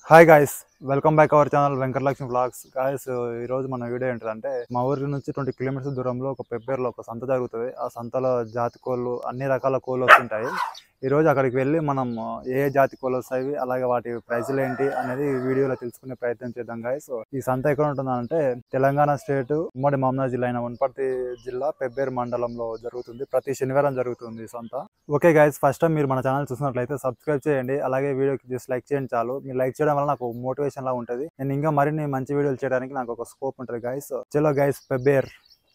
hi guys welcome back our channel Venkatalakshmi blogs guys ఈ రోజు మన వీడియో ఏంటంటే మా ఊరి నుంచి ట్వంటీ కిలోమీటర్స్ దూరంలో ఒక పెబ్బేరులో ఒక సంత జరుగుతుంది ఆ సంతలో జాతి కోళ్ళు అన్ని రకాల కోళ్ళు వస్తుంటాయి ఈ రోజు అక్కడికి వెళ్ళి మనం ఏ ఏ జాతి కోళ్ళు వస్తాయి అలాగే వాటి ప్రైజులు ఏంటి అనేది ఈ వీడియోలో తెలుసుకునే ప్రయత్నం చేద్దాం గాయస్ ఈ సంత ఎక్కడ ఉంటుందంటే తెలంగాణ స్టేట్ ఉమ్మడి మహమ్మద్ జిల్లా అయిన వనపర్తి జిల్లా పెబ్బేరు మండలంలో జరుగుతుంది ప్రతి శనివారం జరుగుతుంది ఈ సంత ఓకే గైస్ ఫస్ట్ టైం మీరు మన ఛానల్ చూసినట్లయితే సబ్స్క్రైబ్ చేయండి అలాగే వీడియోకి జస్ట్ లైక్ చేయండి చాలు మీరు లైక్ చేయడం వల్ల నాకు మోటివేషన్ లా ఉంటుంది నేను ఇంకా మరిన్ని మంచి వీడియోలు చేయడానికి నాకు ఒక స్కోప్ ఉంటుంది గైస్ చలో గైస్ పెబ్బేర్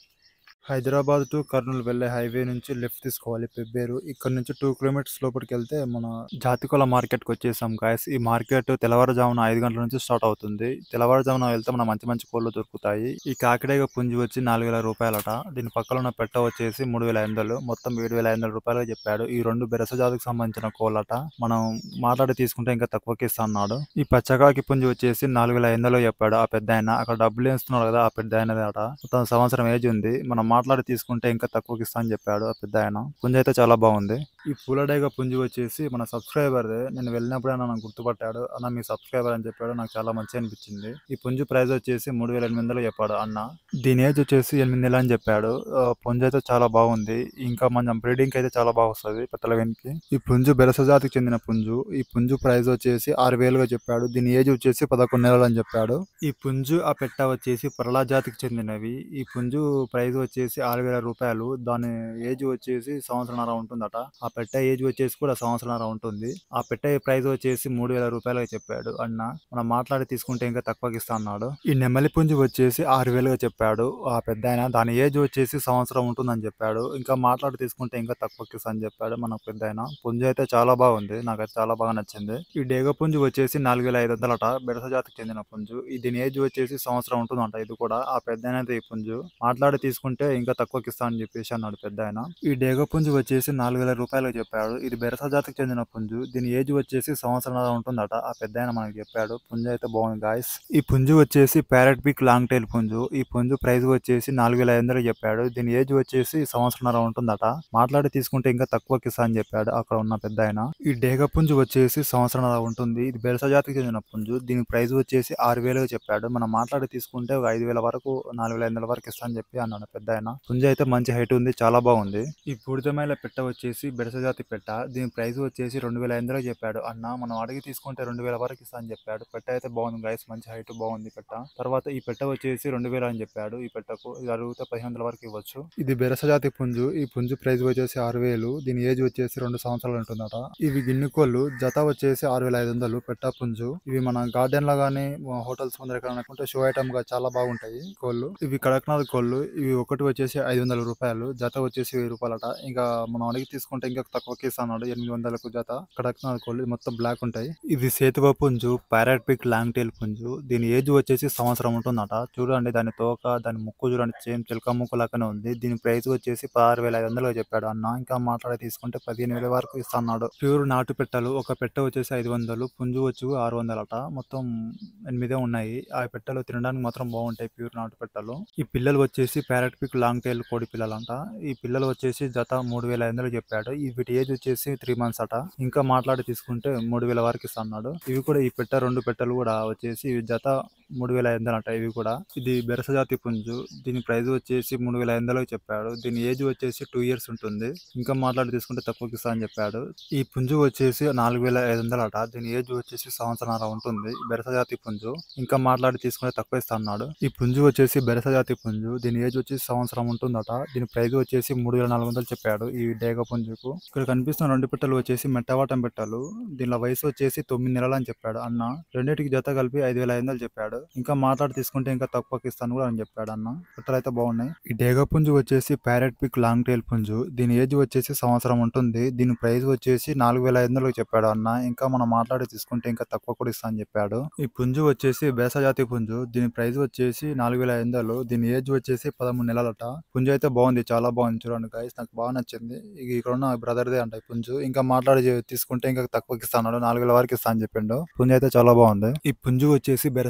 హైదరాబాద్ టు కర్నూలు వెళ్ళే హైవే నుంచి లెఫ్ట్ తీసుకోవాలి పెబ్బేరు ఇక్కడ నుంచి టూ కిలోమీటర్స్ లోపలికి వెళ్తే మన జాతికొల మార్కెట్కి వచ్చేసాం గాయస్ ఈ మార్కెట్ తెల్లవారుజామున ఐదు గంటల నుంచి స్టార్ట్ అవుతుంది తెల్లవారుజామున వెళ్తే మన మంచి మంచి కోళ్ళు దొరుకుతాయి ఈ కాకిడేగ పుంజి వచ్చి నాలుగు వేల రూపాయలట దీని పక్కన ఉన్న పెట్ట వచ్చేసి మూడు వేల ఐదు వందలు మొత్తం ఏడు వేల ఐదు వందల రూపాయలు చెప్పాడు ఈ రెండు బెరస జాతికి సంబంధించిన కోళ్ళట మనం మాట్లాడి తీసుకుంటే ఇంకా తక్కువకి ఇస్తా అన్నాడు ఈ పచ్చకాకి పుంజి వచ్చేసి నాలుగు వేల ఐదు వందలు చెప్పాడు ఆ పెద్ద ఆయన అక్కడ డబ్బులు వేస్తున్నాడు కదా ఆ పెద్ద ఆయనది అట మొత్తం సంవత్సరం ఏజ్ ఉంది మనం మాట్లాడి తీసుకుంటే ఇంకా తక్కువకి ఇస్తా అని చెప్పాడు ఆ పెద్ద ఆయన పుంజి అయితే చాలా బాగుంది ఈ పూలడేగ పుంజి వచ్చేసి మన సబ్స్క్రైబర్ నేను వెళ్ళినప్పుడు ఆయన నాకు గుర్తుపట్టాడు అన్న మీ సబ్స్క్రైబర్ అని చెప్పాడు నాకు చాలా మంచి అనిపించింది ఈ పుంజు ప్రైస్ వచ్చేసి మూడు వేల ఎనిమిది వందలు చెప్పాడు అన్న దీని ఏజ్ వచ్చేసి ఎనిమిది నెలలు అని చెప్పాడు ఆ, పుంజు అయితే చాలా బాగుంది ఇంకా మనం బ్రీడింగ్ అయితే చాలా బాగా వస్తుంది పెట్టల వెనికి ఈ పుంజు బెరస జాతికి చెందిన పుంజు ఈ పుంజు ప్రైస్ వచ్చేసి ఆరు వేలుగా చెప్పాడు దీని ఏజ్ వచ్చేసి పదకొండు నెలలు అని చెప్పాడు ఈ పుంజు ఆ పెట్ట వచ్చేసి పరలా జాతికి చెందినవి ఈ పుంజు ప్రైస్ వచ్చేసి ఆరు వేల రూపాయలు దాని ఏజ్ వచ్చేసి సంవత్సరంన్నర ఉంటుందట ఆ పెట్ట ఏజ్ వచ్చేసి కూడా సంవత్సరంన్నర ఉంటుంది ఆ పెట్ట ప్రైస్ వచ్చేసి మూడు వేల రూపాయలుగా చెప్పాడు అన్న మనం మాట్లాడి తీసుకుంటే ఇంకా తక్కువకి ఇస్తా అన్నాడు ఈ నెమలి పుంజు వచ్చేసి ఆరు వేలుగా చెప్పాడు ఆ పెద్ద ఆయన దాని ఏజ్ వచ్చేసి సంవత్సరం ఉంటుందని చెప్పాడు ఇంకా మాట్లాడి తీసుకుంటే ఇంకా తక్కువకి ఇస్తా అని చెప్పాడు మన పెద్ద ఆయన పుంజు అయితే చాలా బాగుంది నాకైతే చాలా బాగా నచ్చింది ఈ డేగ పుంజు వచ్చేసి నాలుగు వేల ఐదు వందలట బెడస జాతికి చెందిన పుంజు ఈ దీని ఏజ్ వచ్చేసి సంవత్సరం ఉంటుందంట ఇది కూడా ఆ పెద్ద ఆయన అయితే ఈ పుంజు మాట్లాడి తీసుకుంటే ఇంకా తక్కువకి ఇస్తా అని చెప్పేసి అన్నాడు పెద్ద ఆయన ఈ డేగ పుంజు వచ్చేసి నాలుగు వేల రూపాయలు చెప్పాడు ఇది బెరస జాతికి చెందిన పుంజు దీని ఏజ్ వచ్చేసి సంవత్సరం ఉంటుందట ఆ పెద్ద ఆయన మనకి చెప్పాడు పుంజు అయితే బాగుంది గాయస్ ఈ పుంజు వచ్చేసి ప్యారెట్ పిక్ లాంగ్ టైల్ పుంజు ఈ పుంజు ప్రైస్ వచ్చేసి నాలుగు వేల ఐదు వందలు చెప్పాడు దీని ఏజ్ వచ్చేసి సంవత్సరం ఉంటుందట మాట్లాడి తీసుకుంటే ఇంకా తక్కువకి ఇస్తా అని చెప్పాడు అక్కడ ఉన్న పెద్ద ఆయన ఈ డేగ పుంజు వచ్చేసి సంవత్సరం ఉంటుంది ఇది బెరస జాతికి చెందిన పుంజు దీని ప్రైస్ వచ్చేసి ఆరు వేలుగా చెప్పాడు మనం మాట్లాడి తీసుకుంటే ఒక ఐదు వేల వరకు నాలుగు వేల ఐదు వందల వరకు ఇస్తా అని చెప్పి అన్నాడు పెద్ద ఆయన పుంజు అయితే మంచి హైట్ ఉంది చాలా బాగుంది ఈ బూడిదమైల పెట్ట వచ్చేసి బెరస జాతి పెట్ట దీని ప్రైస్ వచ్చేసి రెండు వేల ఐదు వందలు చెప్పాడు అన్న మనం అడిగి తీసుకుంటే రెండు వేల వరకు ఇస్తా అని చెప్పాడు పెట్ట అయితే బాగుంది గైస్ మంచి హైట్ బాగుంది పెట్ట తర్వాత ఈ పెట్ట వచ్చేసి రెండు వేలు అని చెప్పాడు ఈ పెట్టకు ఇది అడిగితే పదిహేను వందల వరకు ఇవ్వచ్చు ఇది బెరస జాతి పుంజు ఈ పుంజు ప్రైస్ వచ్చేసి ఆరు వేలు దీని ఏజ్ వచ్చేసి రెండు సంవత్సరాలు ఉంటుందట ఇవి గిన్నె కోళ్ళు జత వచ్చేసి ఆరు వేల ఐదు వందలు పెట్ట పుంజు ఇవి మన గార్డెన్ లో గానీ హోటల్స్ ముందర ఎక్కడ అనుకుంటే షో ఐటమ్ గా చాలా బాగుంటాయి కోళ్ళు ఇవి కడక్నాథ్ కోళ్ళు ఇవి ఒకటి వచ్చేసి ఐదు వందల రూపాయలు జత వచ్చేసి వెయ్యి రూపాయలట ఇంకా మనం అడిగి తీసుకుంటే ఇంకా తక్కువకి ఇస్తాడు ఎనిమిది వందలకు జత కడక్నాథ్ కోళ్ళు ఇది మొత్తం బ్లాక్ ఉంటాయి ఇది సేతువ పుంజు ప్యారెట్ పిక్ లాంగ్ టైల్ పుంజు దీని ఏజ్ వచ్చేసి సంవత్సరం ఉంటుందట చూడండి దాని తోక దాని ముక్కు చూడండి సేమ్ చిలక ముక్కు లాగానే ఉంది దీని ప్రైస్ వచ్చేసి పదహారు వేల ఐదు వందలు చెప్పాడు అన్న ఇంకా మాట్లాడి తీసుకుంటే పదిహేను వేల వరకు ఇస్తాడు ప్యూర్ నాటు పెట్టలు ఒక పెట్ట వచ్చేసి ఐదు వందలు పుంజు వచ్చి ఆరు వందలట మొత్తం ఎనిమిదే ఉన్నాయి ఆ పెట్టలు తినడానికి మాత్రం బాగుంటాయి ప్యూర్ నాటు పెట్టలు ఈ పిల్లలు వచ్చేసి ప్యారెట్ పిక్ లాంగ్ టైల్ కోడి పిల్లలంట ఈ పిల్లలు వచ్చేసి జత మూడు వేల ఐదు వందలు చెప్పాడు ఈ వీటి ఏజ్ వచ్చేసి త్రీ మంత్స్ అట ఇంకా మాట్లాడి తీసుకుంటే మూడు వేల వరకు ఇస్తున్నాడు ఇవి కూడా ఈ పెట్ట రెండు పెట్టలు కూడా వచ్చేసి ఇవి జత మూడు వేల ఐదు వందలు అంట ఇవి కూడా ఇది బెరస జాతి పుంజు దీని ప్రైస్ వచ్చేసి మూడు వేల ఐదు వందలు చెప్పాడు దీని ఏజ్ వచ్చేసి టూ ఇయర్స్ ఉంటుంది ఇంకా మాట్లాడి తీసుకుంటే తక్కువకి ఇస్తా అని చెప్పాడు ఈ పుంజు వచ్చేసి నాలుగు వేల ఐదు వందలు అట దీని ఏజ్ వచ్చేసి సంవత్సరాల ఉంటుంది బెరస జాతి పుంజు ఇంకా మాట్లాడి తీసుకుంటే తక్కువ ఇస్తా అన్నాడు ఈ పుంజు వచ్చేసి బెరస జాతి పుంజు దీని ఏజ్ వచ్చేసి సంవత్సరం ఉంటుందట దీని ప్రైస్ వచ్చేసి మూడు వేల నాలుగు వందలు చెప్పాడు ఈ డేగ పుంజుకు ఇక్కడ కనిపిస్తున్న రెండు పెట్టలు వచ్చేసి మెట్టవాటం పెట్టలు దీనిలో వయసు వచ్చేసి తొమ్మిది నెలలు అని చెప్పాడు అన్న రెండింటికి జత కలిపి ఐదు వేల ఐదు వందలు చెప్పాడు ఇంకా మాట్లాడి తీసుకుంటే ఇంకా తక్కువకి ఇస్తాను కూడా అని చెప్పాడు అన్న పెట్టలు అయితే బాగున్నాయి ఈ డేగ పుంజు వచ్చేసి ప్యారెట్ పిక్ లాంగ్ టైల్ పుంజు దీని ఏజ్ వచ్చేసి సంవత్సరం ఉంటుంది దీని ప్రైస్ వచ్చేసి నాలుగు వేల ఐదు వందలకు చెప్పాడు అన్న ఇంకా మనం మాట్లాడి తీసుకుంటే ఇంకా తక్కువ కూడా ఇస్తా అని చెప్పాడు ఈ పుంజు వచ్చేసి బేసజాతి పుంజు దీని ప్రైస్ వచ్చేసి నాలుగు వేల ఐదు వందలు దీని ఏజ్ వచ్చేసి పదమూడు నెలలట పుంజు అయితే బాగుంది చాలా బాగుంది చూడండి గైస్ నాకు బాగా నచ్చింది ఇక ఇక్కడ ఉన్న బ్రదర్దే అంట ఈ పుంజు ఇంకా మాట్లాడి చే- తీసుకుంటే ఇంకా తక్కువకి ఇస్తాను నాలుగు వేల వరకు ఇస్తా అని చెప్పిండు పుంజు అయితే చాలా బాగుంది ఈ పుంజు వచ్చేసి బెరసజాతి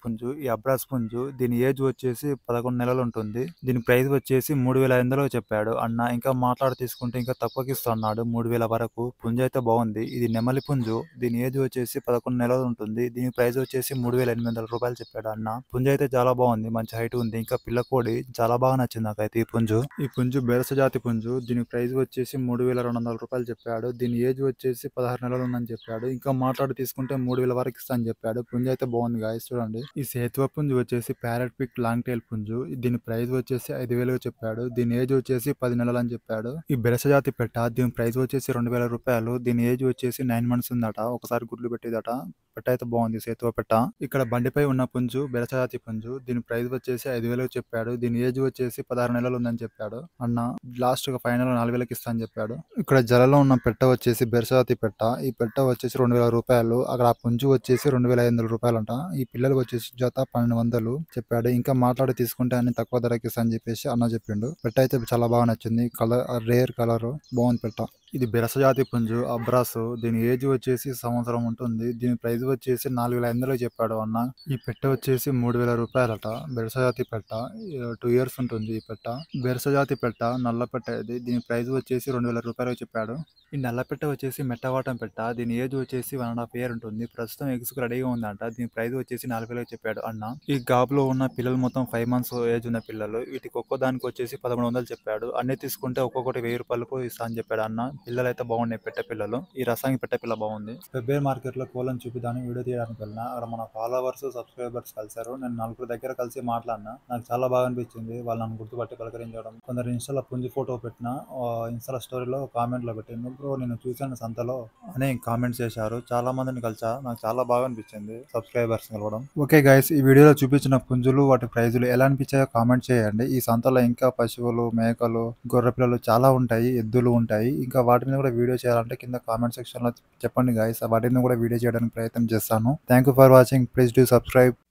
పుంజు ఈ అబ్రాస్ పుంజు దీని ఏజ్ వచ్చేసి పదకొండు నెలలు ఉంటుంది దీని ప్రైస్ వచ్చేసి మూడు వేల ఐదు వందలు చెప్పాడు అన్న ఇంకా మాట్లాడి తీసుకుంటే ఇంకా తక్కువకి ఇస్తున్నాడు మూడు వేల వరకు పుంజు అయితే బాగుంది ఇది నెమలి పుంజు దీని ఏజ్ వచ్చేసి పదకొండు నెలలు ఉంటుంది దీని ప్రైస్ వచ్చేసి మూడు వేల ఎనిమిది వందల రూపాయలు చెప్పాడు అన్న పుంజు అయితే చాలా బాగుంది మంచి హైట్ ఉంది ఇంకా పిల్ల కోడి చాలా బాగా నచ్చింది నాకైతే ఈ పుంజు ఈ పుంజు బెరస జాతి పుంజు దీని ప్రైస్ వచ్చేసి మూడు వేల రెండు వందల రూపాయలు చెప్పాడు దీని ఏజ్ వచ్చేసి పదహారు నెలలు ఉందని చెప్పాడు ఇంకా మాట్లాడి తీసుకుంటే మూడు వేల వరకు ఇస్తా అని చెప్పాడు పుంజు అయితే బాగుంది గాయస్ చూడండి ఈ సేతువ పుంజు వచ్చేసి ప్యారెట్ పిక్ లాంగ్ టైల్ పుంజు దీని ప్రైస్ వచ్చేసి ఐదు వేలు చెప్పాడు దీని ఏజ్ వచ్చేసి పది నెలలు అని చెప్పాడు ఈ బెరస జాతి పెట్ట దీని ప్రైస్ వచ్చేసి రెండు వేల రూపాయలు దీని ఏజ్ వచ్చేసి నైన్ మంత్స్ ఉందట ఒకసారి గుడ్లు పెట్టేదట పెట్ట అయితే బాగుంది సేతువ పెట్ట ఇక్కడ బండిపై ఉన్న పుంజు బెరస జాతి పుంజు దీని ప్రైస్ వచ్చేసి ఐదు వేలకు చెప్పాడు దీని ఏజ్ వచ్చేసి పదహారు నెలలు ఉందని చెప్పాడు అన్న లాస్ట్ ఒక ఫైనల్ నాలుగు వేలకి ఇస్తా అని చెప్పాడు ఇక్కడ జలలో ఉన్న పెట్ట వచ్చేసి బెరసాతి పెట్ట ఈ పెట్ట వచ్చేసి రెండు వేల రూపాయలు అక్కడ ఆ పుంజు వచ్చేసి రెండు వేల ఐదు వందల రూపాయలు అంట ఈ పిల్లలకు వచ్చేసి జత పన్నెండు వందలు చెప్పాడు ఇంకా మాట్లాడి తీసుకుంటే అన్ని తక్కువ ధరకి ఇస్తా అని చెప్పేసి అన్న చెప్పిండు పెట్ట అయితే చాలా బాగా నచ్చింది కలర్ రేర్ కలర్ బాగుంది పెట్ట ఇది బెరసజాతి పుంజు అబ్రాసు దీని ఏజ్ వచ్చేసి సంవత్సరం ఉంటుంది దీని ప్రైస్ వచ్చేసి నాలుగు వేల ఐదు వందలు చెప్పాడు అన్న ఈ పెట్ట వచ్చేసి మూడు వేల రూపాయలట బెరసజాతి పెట్ట టూ ఇయర్స్ ఉంటుంది ఈ పెట్ట బెరసజాతి పెట్ట నల్ల పెట్ట ఇది దీని ప్రైస్ వచ్చేసి రెండు వేల రూపాయలు చెప్పాడు ఈ నల్ల పెట్ట వచ్చేసి మెట్టవాటం పెట్ట దీని ఏజ్ వచ్చేసి వన్ అండ్ హాఫ్ ఇయర్ ఉంటుంది ప్రస్తుతం ఎగ్స్ రెడీగా ఉందంట దీని ప్రైస్ వచ్చేసి నాలుగు వేలకు చెప్పాడు అన్న ఈ గాబులో ఉన్న పిల్లలు మొత్తం ఫైవ్ మంత్స్ ఏజ్ ఉన్న పిల్లలు వీటికి ఒక్కో దానికి వచ్చేసి పదమూడు వందలు చెప్పాడు అన్ని తీసుకుంటే ఒక్కొక్కటి వెయ్యి రూపాయలకు ఇస్తా అని చెప్పాడు అన్న పిల్లలు అయితే బాగున్నాయి పెట్ట పిల్లలు ఈ రసానికి పెట్ట పిల్ల బాగుంది ఫెబ్రవరి మార్కెట్ లో కోళ్ళని చూపిదానికి వీడియో తీయడానికి వెళ్ళిన అక్కడ మన ఫాలోవర్స్ సబ్స్క్రైబర్స్ కలిసారు నేను నలుగురు దగ్గర కలిసి మాట్లాడినా నాకు చాలా బాగా అనిపించింది వాళ్ళు నన్ను గుర్తుపట్టి పలకరించడం కొందరు ఇన్స్టాలో పుంజి ఫోటో పెట్టిన ఇన్స్టా స్టోరీలో కామెంట్ లో పెట్టింది బ్రో నేను చూశాను సంతలో అని కామెంట్స్ చేశారు చాలా మందిని కలిసా నాకు చాలా బాగా అనిపించింది సబ్స్క్రైబర్స్ కలవడం ఓకే గైస్ ఈ వీడియోలో చూపించిన పుంజులు వాటి ప్రైజులు ఎలా అనిపించాయో కామెంట్ చేయండి ఈ సంతలో ఇంకా పశువులు మేకలు గొర్రె పిల్లలు చాలా ఉంటాయి ఎద్దులు ఉంటాయి ఇంకా వాటి మీద కూడా వీడియో చేయాలంటే కింద కామెంట్ సెక్షన్ లో చెప్పండి గాయస్ వాటిని కూడా వీడియో చేయడానికి ప్రయత్నం చేస్తాను thank you for watching please do subscribe